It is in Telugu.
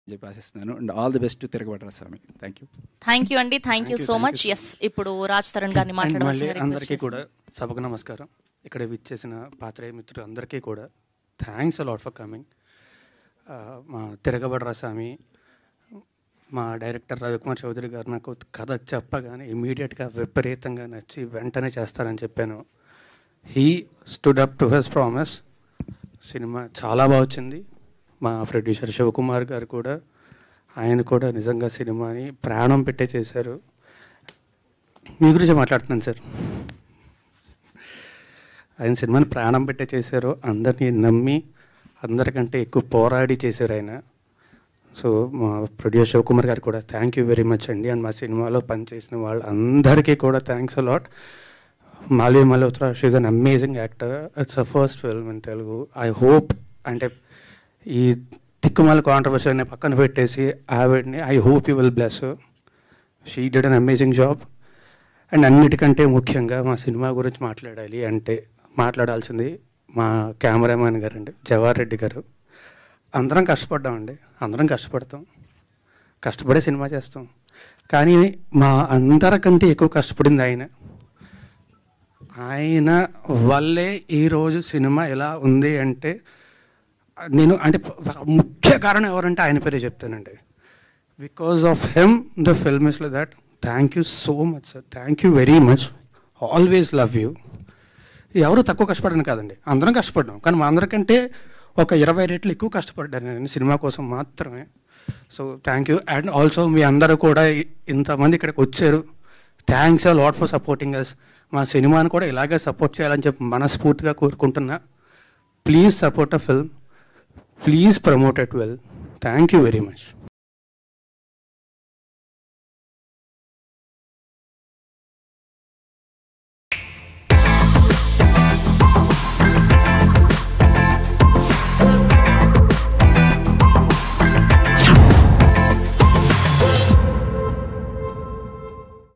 చెప్పి ఆశిస్తున్నాను and all the best Tiragabadara Swami thank you thank you అండి thank you you, so thank much you. Yes ఇప్పుడు రాజ్ తరుణ్ గారిని అండ్ మళ్ళీ మాట్లాడవలసిందిగా అందరికీ రిక్వెస్ట్ కూడా సభకు నమస్కారం ఇక్కడ విచ్చేసిన పాత్రేయ మిత్రులు అందరికీ కూడా థ్యాంక్స్ అలాట్ ఫర్ కమింగ్ మా తిరగబడరా స్వామి మా డైరెక్టర్ రవికుమార్ చౌదరి గారు నాకు కథ చెప్పగానే ఇమీడియట్గా విపరీతంగా నచ్చి వెంటనే చేస్తారని చెప్పాను he stood up to his promise సినిమా చాలా బాగా వచ్చింది మా ప్రొడ్యూసర్ శివకుమార్ గారు కూడా ఆయన కూడా నిజంగా సినిమాని ప్రాణం పెట్టే చేశారు మీ గురించి మాట్లాడుతున్నాను సార్ ఆయన సినిమాని ప్రాణం పెట్టే చేశారు అందరినీ నమ్మి అందరికంటే ఎక్కువ పోరాడి చేశారు ఆయన సో మా ప్రొడ్యూసర్ శివకుమార్ గారు కూడా థ్యాంక్ యూ వెరీ మచ్ అండి అండ్ మా సినిమాలో పనిచేసిన వాళ్ళందరికీ కూడా thanks a lot Malvi Malhotra she's an amazing actor it's a first film in Telugu I hope అంటే ఈ తిక్కుమాల కాంట్రవర్సీని పక్కన పెట్టేసి ఆవిడ్ని I hope you will bless she did an amazing job and అన్నిటికంటే ముఖ్యంగా మా సినిమా గురించి మాట్లాడాలి అంటే మాట్లాడాల్సింది మా కెమెరామ్యాన్ గారు అండి జవహర్ రెడ్డి గారు అందరం కష్టపడ్డామండి అందరం కష్టపడతాం కష్టపడే సినిమా చేస్తాం కానీ మా అందరికంటే ఎక్కువ కష్టపడింది ఆయన ఆయన వల్లే ఈరోజు సినిమా ఎలా ఉంది అంటే నేను అంటే ముఖ్య కారణం ఎవరంటే ఆయన పేరే చెప్తానండి because of him the film is that thank you so much sir thank you very much always love you ఎవరు తక్కువ కష్టపడను కాదండి అందరం కష్టపడ్డాం కానీ మా అందరికంటే ఒక ఇరవై రెట్లు ఎక్కువ కష్టపడ్డాను నేను సినిమా కోసం మాత్రమే so thank you and also మీ అందరూ కూడా ఇ- ఇంతమంది ఇక్కడికి వచ్చారు థ్యాంక్స్ ఆ లాట్ ఫర్ సపోర్టింగ్ అస్ మా సినిమాని కూడా ఇలాగే సపోర్ట్ చేయాలని చెప్పి మనస్ఫూర్తిగా కోరుకుంటున్నా please support a film please promote it well thank you very much